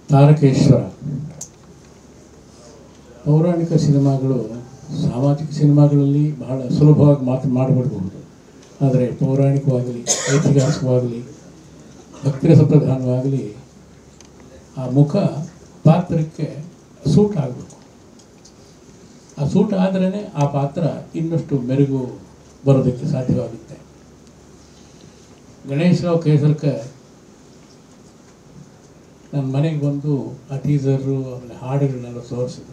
ತಾರಕೇಶ್ವರ ಪೌರಾಣಿಕ ಸಿನಿಮಾಗಳು ಸಾಮಾಜಿಕ ಸಿನಿಮಾಗಳಲ್ಲಿ ಬಹಳ ಸುಲಭವಾಗಿ ಮಾತು ಮಾಡಿಬಿಡ್ಬಹುದು ಆದರೆ ಪೌರಾಣಿಕವಾಗಲಿ ಐತಿಹಾಸಿಕವಾಗಲಿ ಭಕ್ತಿರಸ ಪ್ರಧಾನವಾಗಲಿ ಆ ಮುಖ ಪಾತ್ರಕ್ಕೆ ಸೂಟ್ ಆಗಬೇಕು ಆ ಸೂಟ್ ಆದ್ರೇ ಆ ಪಾತ್ರ ಇನ್ನಷ್ಟು ಮೆರುಗು ಬರೋದಕ್ಕೆ ಸಾಧ್ಯವಾಗುತ್ತೆ ಗಣೇಶರಾವ್ ಕೇಸರ್ಕರ್ ನನ್ನ ಮನೆಗೆ ಬಂದು ಆ ಟೀಸರು ಆಮೇಲೆ ಹಾಡುಗಳನ್ನೆಲ್ಲ ತೋರಿಸಿದ್ರು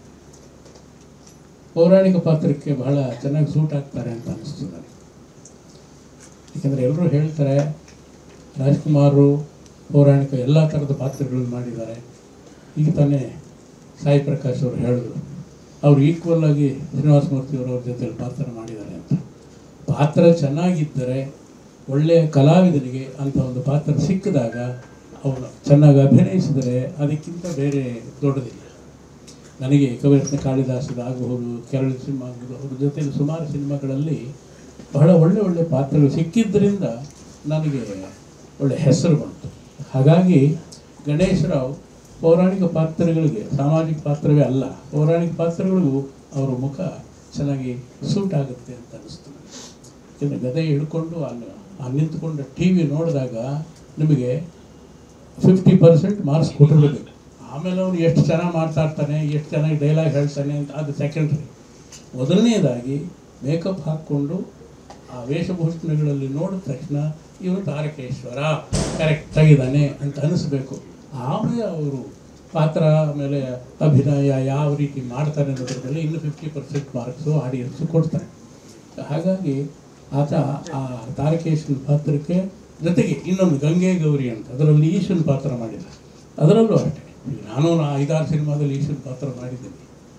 ಪೌರಾಣಿಕ ಪಾತ್ರಕ್ಕೆ ಬಹಳ ಚೆನ್ನಾಗಿ ಸೂಟ್ ಆಗ್ತಾರೆ ಅಂತ ಅನಿಸ್ತು ನನಗೆ ಯಾಕೆಂದರೆ ಎಲ್ಲರೂ ಹೇಳ್ತಾರೆ ರಾಜ್ಕುಮಾರು ಪೌರಾಣಿಕ ಎಲ್ಲ ಥರದ ಪಾತ್ರಗಳನ್ನು ಮಾಡಿದ್ದಾರೆ ಈಗ ತಾನೇ ಸಾಯಿ ಪ್ರಕಾಶ್ ಅವರು ಹೇಳಿದ್ರು ಅವರು ಈಕ್ವಲ್ ಆಗಿ ಶ್ರೀನಿವಾಸ ಮೂರ್ತಿ ಅವರವ್ರ ಜೊತೆಲಿ ಪಾತ್ರ ಮಾಡಿದ್ದಾರೆ ಅಂತ ಪಾತ್ರ ಚೆನ್ನಾಗಿದ್ದರೆ ಒಳ್ಳೆಯ ಕಲಾವಿದನಿಗೆ ಅಂಥ ಒಂದು ಪಾತ್ರ ಸಿಕ್ಕಿದಾಗ ಅವನು ಚೆನ್ನಾಗಿ ಅಭಿನಯಿಸಿದರೆ ಅದಕ್ಕಿಂತ ಬೇರೆ ದೊಡ್ಡದಿಲ್ಲ ನನಗೆ ಕವಿರತ್ನ ಕಾಳಿದಾಸದ ಆಗಬಹುದು ಕೆರಳ ಸಿನಿಮಾ ಆಗಬಹುದು ಅವ್ರ ಜೊತೆಲಿ ಸುಮಾರು ಸಿನಿಮಾಗಳಲ್ಲಿ ಬಹಳ ಒಳ್ಳೆ ಒಳ್ಳೆ ಪಾತ್ರಗಳು ಸಿಕ್ಕಿದ್ದರಿಂದ ನನಗೆ ಒಳ್ಳೆ ಹೆಸರು ಬಂತು ಹಾಗಾಗಿ ಗಣೇಶರಾವ್ ಪೌರಾಣಿಕ ಪಾತ್ರಗಳಿಗೆ ಸಾಮಾಜಿಕ ಪಾತ್ರವೇ ಅಲ್ಲ ಪೌರಾಣಿಕ ಪಾತ್ರಗಳಿಗೂ ಅವರ ಮುಖ ಚೆನ್ನಾಗಿ ಸೂಟ್ ಆಗುತ್ತೆ ಅಂತ ಅನಿಸ್ತು ನನಗೆ ಯಾಕೆಂದರೆ ಗದೆ ಹಿಡ್ಕೊಂಡು ಅಲ್ಲಿ ಆ ನಿಂತ್ಕೊಂಡು ಟಿ ವಿ ನೋಡಿದಾಗ ನಿಮಗೆ ಫಿಫ್ಟಿ ಪರ್ಸೆಂಟ್ ಮಾರ್ಕ್ಸ್ ಕೊಟ್ಟಿರಬೇಕು ಆಮೇಲೆ ಅವನು ಎಷ್ಟು ಚೆನ್ನಾಗಿ ಮಾತಾಡ್ತಾನೆ ಎಷ್ಟು ಚೆನ್ನಾಗಿ ಡೈಲಾಗ್ ಹೇಳ್ತಾನೆ ಅಂತ ಅದು ಸೆಕೆಂಡ್ರಿ ಮೊದಲನೇದಾಗಿ ಮೇಕಪ್ ಹಾಕ್ಕೊಂಡು ಆ ವೇಷಭೂಷಣಗಳಲ್ಲಿ ನೋಡಿದ ತಕ್ಷಣ ಇವನು ತಾರಕೇಶ್ವರ ಕರೆಕ್ಟಾಗಿದ್ದಾನೆ ಅಂತ ಅನಿಸ್ಬೇಕು ಆಮೇಲೆ ಅವರು ಪಾತ್ರ ಆಮೇಲೆ ಅಭಿನಯ ಯಾವ ರೀತಿ ಮಾಡ್ತಾನೆ ಅನ್ನೋದ್ರ ಮೇಲೆ ಇನ್ನು ಫಿಫ್ಟಿ ಪರ್ಸೆಂಟ್ ಮಾರ್ಕ್ಸು ಆಡಿಯನ್ಸು ಕೊಡ್ತಾರೆ ಹಾಗಾಗಿ ಆತ ಆ ತಾರಕೇಶ್ವರನ ಪಾತ್ರಕ್ಕೆ ಜೊತೆಗೆ ಇನ್ನೊಂದು ಗಂಗೆ ಗೌರಿ ಅಂತ ಅದರಲ್ಲಿ ಈಶ್ವರನ ಪಾತ್ರ ಮಾಡಿದ ಅದರಲ್ಲೂ ಅಷ್ಟೇ ಈಗ ನಾನು ನಾ ಐದಾರು ಸಿನಿಮಾದಲ್ಲಿ ಈಶ್ವರನ ಪಾತ್ರ ಮಾಡಿದ್ದೀನಿ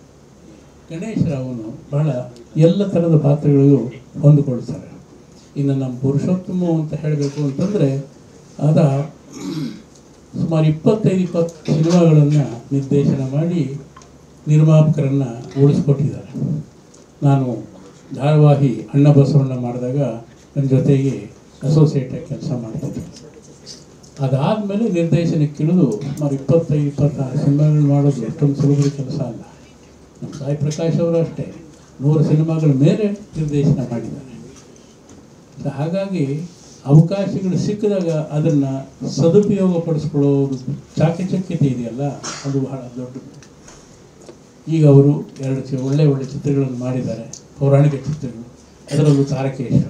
ಗಣೇಶರಾವನು ಬಹಳ ಎಲ್ಲ ಥರದ ಪಾತ್ರಗಳಿಗೂ ಹೊಂದಿಕೊಳ್ತಾರೆ ಇನ್ನು ನಮ್ಮ ಪುರುಷೋತ್ತಮ ಅಂತ ಹೇಳಬೇಕು ಅಂತಂದರೆ ಆತ ಸುಮಾರು ಇಪ್ಪತ್ತೈದು ಇಪ್ಪತ್ತು ಸಿನಿಮಾಗಳನ್ನು ನಿರ್ದೇಶನ ಮಾಡಿ ನಿರ್ಮಾಪಕರನ್ನು ಉಳಿಸ್ಕೊಟ್ಟಿದ್ದಾರೆ ನಾನು ಧಾರಾವಾಹಿ ಅಣ್ಣ ಬಸವಣ್ಣ ಮಾಡಿದಾಗ ನನ್ನ ಜೊತೆಗೆ ಅಸೋಸಿಯೇಟಾಗಿ ಕೆಲಸ ಮಾಡ್ತಿದ್ದೆ ಅದಾದಮೇಲೆ ನಿರ್ದೇಶನಕ್ಕಿಳಿದು ಸುಮಾರು ಇಪ್ಪತ್ತೈದು ಇಪ್ಪತ್ತಾರು ಸಿನಿಮಾಗಳು ಮಾಡೋದು ಎಷ್ಟೊಂದು ಸುಲಭದ ಕೆಲಸ ಅಲ್ಲ ನಮ್ಮ ಸಾಯಿ ಪ್ರಕಾಶ್ ಅವರು ಅಷ್ಟೇ ನೂರು ಸಿನಿಮಾಗಳ ಮೇಲೆ ನಿರ್ದೇಶನ ಮಾಡಿದ್ದಾರೆ ಸೊ ಹಾಗಾಗಿ ಅವಕಾಶಗಳು ಸಿಕ್ಕಿದಾಗ ಅದನ್ನು ಸದುಪಯೋಗ ಪಡಿಸ್ಕೊಳ್ಳೋದು ಚಾಕಚಕ್ಯತೆ ಇದೆಯಲ್ಲ ಅದು ಬಹಳ ದೊಡ್ಡದು ಈಗ ಅವರು ಎರಡು ಚಿ ಒಳ್ಳೆ ಒಳ್ಳೆ ಚಿತ್ರಗಳನ್ನು ಮಾಡಿದ್ದಾರೆ ಪೌರಾಣಿಕ ಚಿತ್ರಗಳು ಅದರಲ್ಲೂ ತಾರಕೇಶ್ವರ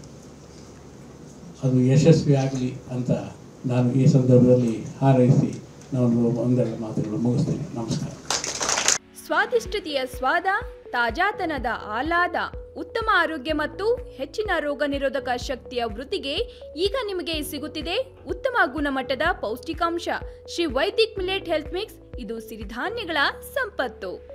ಅದು ಯಶಸ್ವಿ ಆಗಲಿ ಅಂತ ನಾನು ಈ ಸಂದರ್ಭದಲ್ಲಿ ಹಾರೈಸಿ ನಾನು ಒಂದೆರಡು ಮಾತುಗಳು ಮುಗಿಸ್ತೇನೆ ನಮಸ್ಕಾರ ಸ್ವಾದಿಷ್ಟತೆಯ ಸ್ವಾದ ತಾಜಾತನದ ಆಹ್ಲಾದ ಉತ್ತಮ ಆರೋಗ್ಯ ಮತ್ತು ಹೆಚ್ಚಿನ ರೋಗ ನಿರೋಧಕ ಶಕ್ತಿಯ ವೃದ್ಧಿಗೆ ಈಗ ನಿಮಗೆ ಸಿಗುತ್ತಿದೆ ಉತ್ತಮ ಗುಣಮಟ್ಟದ ಪೌಷ್ಟಿಕಾಂಶ Shri Vaidik millet health mix ಇದು ಸಿರಿಧಾನ್ಯಗಳ ಸಂಪತ್ತು